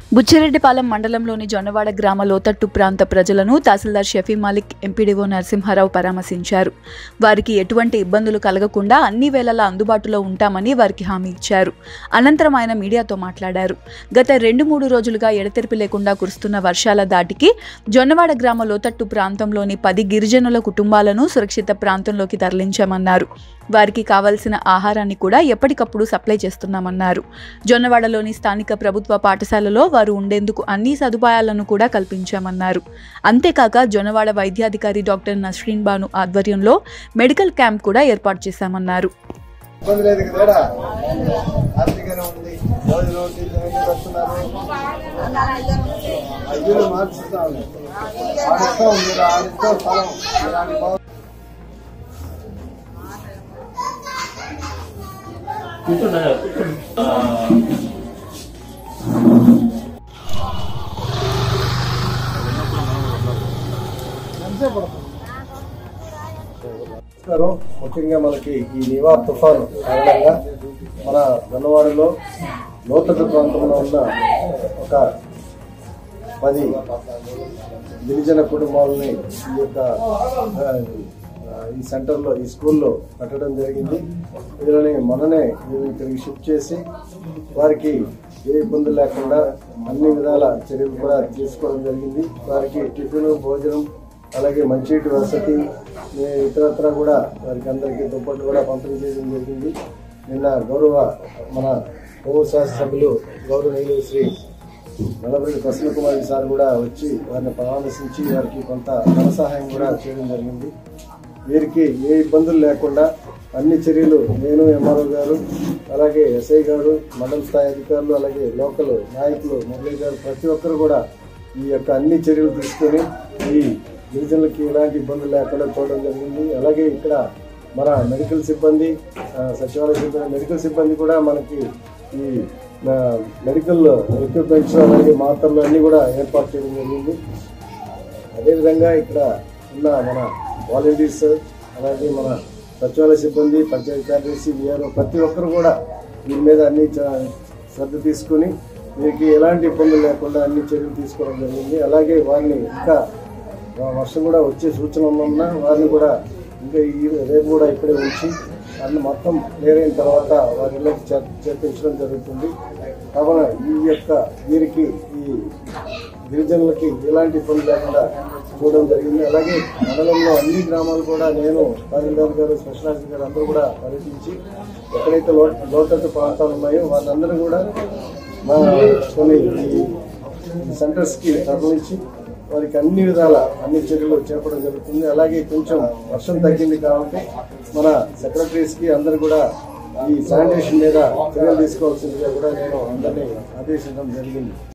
బుచ్చిరెడ్డిపాలెం మండలంలోని జొన్నవాడ గ్రామ లోతట్టు ప్రాంత ప్రజలను తహసీల్దార్ షఫీ మాలిక్ ఎంపీడీఓ నరసింహారావు పరామర్శించారు వారికి ఎటువంటి ఇబ్బందులు కలగకుండా అన్ని వేళలా అందుబాటులో ఉంటామని వారికి హామీ ఇచ్చారు అనంతరం ఆయన మీడియాతో మాట్లాడారు గత రెండు మూడు రోజులుగా ఎడతెరిపి లేకుండా కురుస్తున్న వర్షాల దాటికి జొన్నవాడ గ్రామ లోతట్టు ప్రాంతంలోని పది గిరిజనుల కుటుంబాలను సురక్షిత ప్రాంతంలోకి తరలించామన్నారు వారికి కావలసిన ఆహారాన్ని కూడా ఎప్పటికప్పుడు సప్లై చేస్తున్నామన్నారు జొన్నవాడలోని స్థానిక ప్రభుత్వ పాఠశాలలో వారు ఉండేందుకు అన్ని సదుపాయాలను కూడా కల్పించామన్నారు అంతేకాక జొన్నవాడ వైద్యాధికారి డాక్టర్ నస్రీన్ బాను ఆధ్వర్యంలో మెడికల్ క్యాంప్ కూడా ఏర్పాటు చేశామన్నారు ఇబ్బంది లేదు కదా హ్యాపీగానే ఉంది రోజు రోజు ఇంటికి వస్తున్నారు అయ్యూరు మార్చుతాం ఆడిస్తాం మీరు ఆడిస్తాం స్థలం మీరు ఆడి బాగు- నమస్కారం ముఖ్యంగా మనకి ఈ నివా తుఫాను కారణంగా మన గన్నవాడలో లోతట్టు ప్రాంతంలో ఉన్న ఒక పది గిరిజన కుటుంబాలని ఈ యొక్క ఆ, ఈ సెంటర్లో ఈ స్కూల్లో పెట్టడం జరిగింది వీళ్ళని మననే వీళ్ళని ఇక్కడికి షిఫ్ట్ చేసి వారికి ఏ ఇబ్బంది లేకుండా అన్ని విధాల చర్యలు కూడా తీసుకోవడం జరిగింది వారికి టిఫిన్ భోజనం అలాగే మంచినీటి వసతి ఏ ఇతరత్ర కూడా వారికి అందరికీ దుప్పట్లు కూడా పంపిణీ చేయడం జరిగింది నిన్న గౌరవ మన హోం శాసనసభ్యులు గౌరవనీయులు శ్రీ నల్లబరెడ్డి ప్రసన్న కుమార్ సార్ కూడా వచ్చి వారిని పరామర్శించి వారికి కొంత ధన సహాయం కూడా చేయడం జరిగింది వీరికి ఏ ఇబ్బందులు లేకుండా అన్ని చర్యలు నేను ఎంఆర్ఓ గారు అలాగే ఎస్ఐ గారు మండల స్థాయి అధికారులు అలాగే లోకల్ నాయకులు మురళీ గారు ప్రతి ఒక్కరు కూడా ఈ యొక్క అన్ని చర్యలు తీసుకొని ఈ గిరిజనులకి ఎలాంటి ఇబ్బందులు లేకుండా చూడడం జరిగింది అలాగే ఇక్కడ మన మెడికల్ సిబ్బంది ఆ, సచివాలయ సిబ్బంది మెడికల్ సిబ్బంది కూడా మనకి ఈ ఆ, మెడికల్ ఎక్విప్మెంట్స్ అలాగే మాత్రలు అన్ని కూడా ఏర్పాటు చేయడం జరిగింది అదేవిధంగా ఇక్కడ ఉన్న మన వాలంటీర్స్ అలాగే మన సచివాలయ సిబ్బంది పంచాయతీ కార్యదర్శి వీఆర్ఓ ప్రతి ఒక్కరు కూడా దీని మీద అన్ని చ- శ్రద్ధ తీసుకుని వీరికి ఎలాంటి ఇబ్బందులు లేకుండా అన్ని చర్యలు తీసుకోవడం జరిగింది అలాగే వారిని ఇంకా వా- వర్షం కూడా వచ్చే సూచన ఉన్న వారిని కూడా ఇంకా ఈ రేపు కూడా ఇక్కడే ఉంచి అన్ని మొత్తం క్లియర్ అయిన తర్వాత వారి ఇళ్ళకి చేర్- చేర్పించడం జరుగుతుంది కావున ఈ యొక్క వీరికి ఈ గిరిజనులకి ఎలాంటి ఇబ్బంది లేకుండా చూడడం జరిగింది అలాగే మండలంలో అన్ని గ్రామాలు కూడా నేను తహసీల్దార్ గారు స్పెషల్ ఆఫీసర్ గారు అందరూ కూడా పర్యటించి ఎక్కడైతే లో లోతట్టు ప్రాంతాలు ఉన్నాయో వాళ్ళందరూ కూడా మా కొన్ని ఈ సెంటర్స్ కి తరలించి వారికి అన్ని విధాల అన్ని చర్యలు చేపట్టడం జరుగుతుంది అలాగే కొంచెం వర్షం తగ్గింది కాబట్టి మన సెక్రటరీస్ కి అందరు కూడా ఈ శానిటేషన్ మీద చర్యలు తీసుకోవాల్సిందిగా కూడా నేను అందరినీ ఆదేశించడం జరిగింది